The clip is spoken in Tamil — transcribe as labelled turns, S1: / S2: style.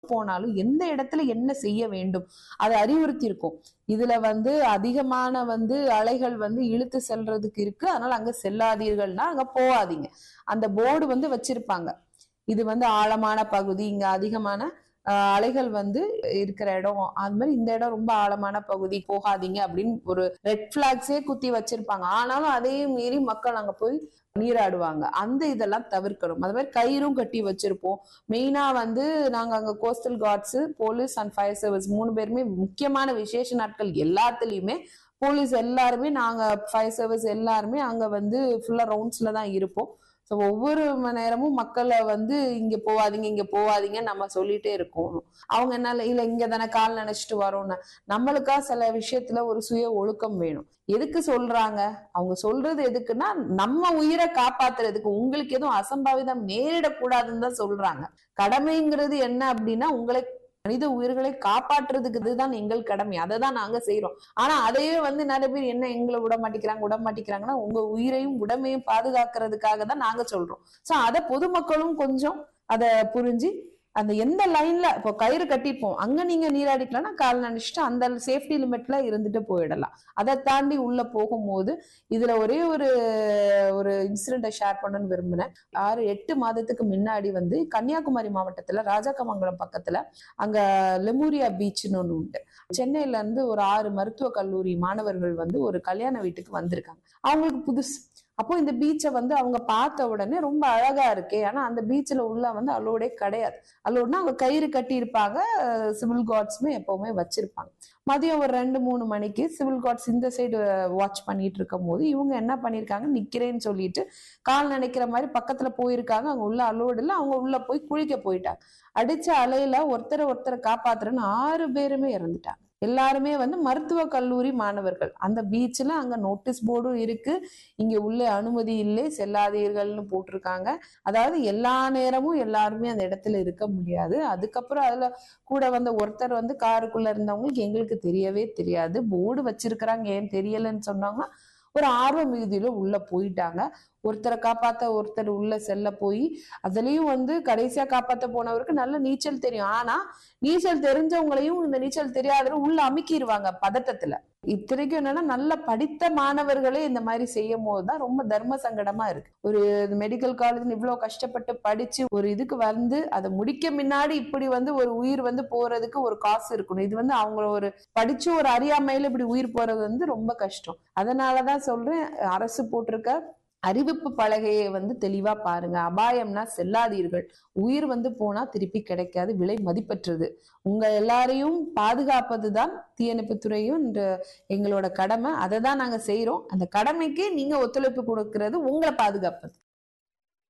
S1: போனாலும் எந்த இடத்துல என்ன செய்ய வேண்டும் அதை அறிவுறுத்தி இருக்கும் இதுல வந்து அதிகமான வந்து அலைகள் வந்து இழுத்து செல்றதுக்கு இருக்கு அதனால அங்க செல்லாதீர்கள்னா அங்க போகாதீங்க அந்த போர்டு வந்து வச்சிருப்பாங்க இது வந்து ஆழமான பகுதி இங்க அதிகமான ஆஹ், அலைகள் வந்து இருக்கிற இடம் அது மாதிரி இந்த இடம் ரொம்ப ஆழமான பகுதி போகாதீங்க அப்படின்னு ஒரு ரெட் பிளாக்ஸே குத்தி வச்சிருப்பாங்க ஆனாலும் அதையும் மீறி மக்கள் அங்க போய் நீராடுவாங்க அந்த இதெல்லாம் தவிர்க்கணும் அது மாதிரி கயிறும் கட்டி வச்சிருப்போம் மெயினா வந்து நாங்க அங்க coastal guards police and fire service மூணு பேருமே முக்கியமான விசேஷ நாட்கள் எல்லாத்துலயுமே போலீஸ் எல்லாருமே நாங்க ஃபயர் சர்வீஸ் எல்லாருமே அங்க வந்து ஃபுல்லா ரவுண்ட்ஸ்ல தான் இருப்போம் ஸோ ஒவ்வொரு மணி நேரமும் மக்களை வந்து இங்க போவாதீங்க இங்க போவாதீங்க நம்ம சொல்லிட்டே இருக்கோம் அவங்க என்ன இல்ல இங்க தானே கால் நினைச்சிட்டு வரோம்னு நம்மளுக்கா சில விஷயத்துல ஒரு சுய ஒழுக்கம் வேணும் எதுக்கு சொல்றாங்க அவங்க சொல்றது எதுக்குன்னா நம்ம உயிரை காப்பாத்துறதுக்கு உங்களுக்கு எதுவும் அசம்பாவிதம் நேரிடக்கூடாதுன்னு தான் சொல்றாங்க கடமைங்கிறது என்ன அப்படின்னா உங்களை மனித உயிர்களை காப்பாற்றுறதுக்கு இதுதான் எங்கள் கடமை அதை தான் நாங்க செய்றோம் ஆனா அதையே வந்து நிறைய பேர் என்ன எங்களை விட மாட்டேங்கிறாங்க விட மாட்டேங்கிறாங்கன்னா உங்க உயிரையும் உடமையும் பாதுகாக்கிறதுக்காக தான் நாங்க சொல்றோம் சோ அதை பொதுமக்களும் கொஞ்சம் அதை புரிஞ்சு அந்த எந்த லைன்ல இப்போ கயிறு கட்டிப்போம் அங்க நீங்க நீராடிக்கலாம்னா கால் நினைச்சிட்டு அந்த சேஃப்டி லிமிட்ல இருந்துட்டு போயிடலாம் அதை தாண்டி உள்ள போகும்போது இதுல ஒரே ஒரு ஒரு இன்சிடென்ட்டை ஷேர் பண்ணணும்னு விரும்பினேன் ஆறு எட்டு மாதத்துக்கு முன்னாடி வந்து கன்னியாகுமரி மாவட்டத்துல ராஜாக்கமங்கலம் பக்கத்துல அங்க லெமூரியா பீச்னு ஒண்ணு உண்டு சென்னையில இருந்து ஒரு ஆறு மருத்துவ கல்லூரி மாணவர்கள் வந்து ஒரு கல்யாண வீட்டுக்கு வந்திருக்காங்க அவங்களுக்கு புதுசு அப்போ இந்த பீச்சை வந்து அவங்க பார்த்த உடனே ரொம்ப அழகா இருக்கே ஆனா அந்த பீச்சில் உள்ள வந்து அலோடே கிடையாது அலோட்னா அவங்க கயிறு கட்டி இருப்பாங்க சிவில் கார்ட்ஸுமே எப்பவுமே வச்சிருப்பாங்க மதியம் ஒரு ரெண்டு மூணு மணிக்கு சிவில் கார்ட்ஸ் இந்த சைடு வாட்ச் பண்ணிட்டு இருக்கும் போது இவங்க என்ன பண்ணிருக்காங்க நிக்கிறேன்னு சொல்லிட்டு கால் நினைக்கிற மாதிரி பக்கத்துல போயிருக்காங்க அங்க உள்ள அலோடு இல்ல அவங்க உள்ள போய் குளிக்க போயிட்டாங்க அடிச்ச அலையில ஒருத்தரை ஒருத்தரை காப்பாத்துறேன்னு ஆறு பேருமே இறந்துட்டாங்க எல்லாருமே வந்து மருத்துவ கல்லூரி மாணவர்கள் அந்த பீச்ல அங்க நோட்டீஸ் போர்டும் இருக்கு இங்க உள்ளே அனுமதி இல்லை செல்லாதீர்கள்னு போட்டிருக்காங்க அதாவது எல்லா நேரமும் எல்லாருமே அந்த இடத்துல இருக்க முடியாது அதுக்கப்புறம் அதுல கூட வந்த ஒருத்தர் வந்து காருக்குள்ள இருந்தவங்களுக்கு எங்களுக்கு தெரியவே தெரியாது போர்டு வச்சிருக்கிறாங்க ஏன் தெரியலன்னு சொன்னாங்கன்னா ஒரு ஆர்வ மிகுதியில உள்ள போயிட்டாங்க ஒருத்தரை காப்பாத்த ஒருத்தர் உள்ள செல்ல போய் அதுலயும் வந்து கடைசியா காப்பாத்த போனவருக்கு நல்ல நீச்சல் தெரியும் ஆனா நீச்சல் தெரிஞ்சவங்களையும் இந்த நீச்சல் தெரியாதவங்க உள்ள அமுக்கிடுவாங்க பதட்டத்துல இத்தனைக்கும் என்னன்னா நல்ல படித்த மாணவர்களே இந்த மாதிரி செய்யும் போதுதான் ரொம்ப தர்ம சங்கடமா இருக்கு ஒரு மெடிக்கல் காலேஜ் இவ்வளவு கஷ்டப்பட்டு படிச்சு ஒரு இதுக்கு வந்து அதை முடிக்க முன்னாடி இப்படி வந்து ஒரு உயிர் வந்து போறதுக்கு ஒரு காசு இருக்கணும் இது வந்து அவங்க ஒரு படிச்சு ஒரு அறியாமையில இப்படி உயிர் போறது வந்து ரொம்ப கஷ்டம் அதனாலதான் சொல்றேன் அரசு போட்டிருக்க அறிவிப்பு பலகையை வந்து தெளிவா பாருங்க அபாயம்னா செல்லாதீர்கள் உயிர் வந்து போனா திருப்பி கிடைக்காது விலை மதிப்பற்றது உங்க எல்லாரையும் பாதுகாப்பது தான் தீயணைப்புத்துறையும் இந்த எங்களோட கடமை அதை தான் நாங்க செய்றோம் அந்த கடமைக்கு நீங்க ஒத்துழைப்பு கொடுக்கிறது உங்களை பாதுகாப்பது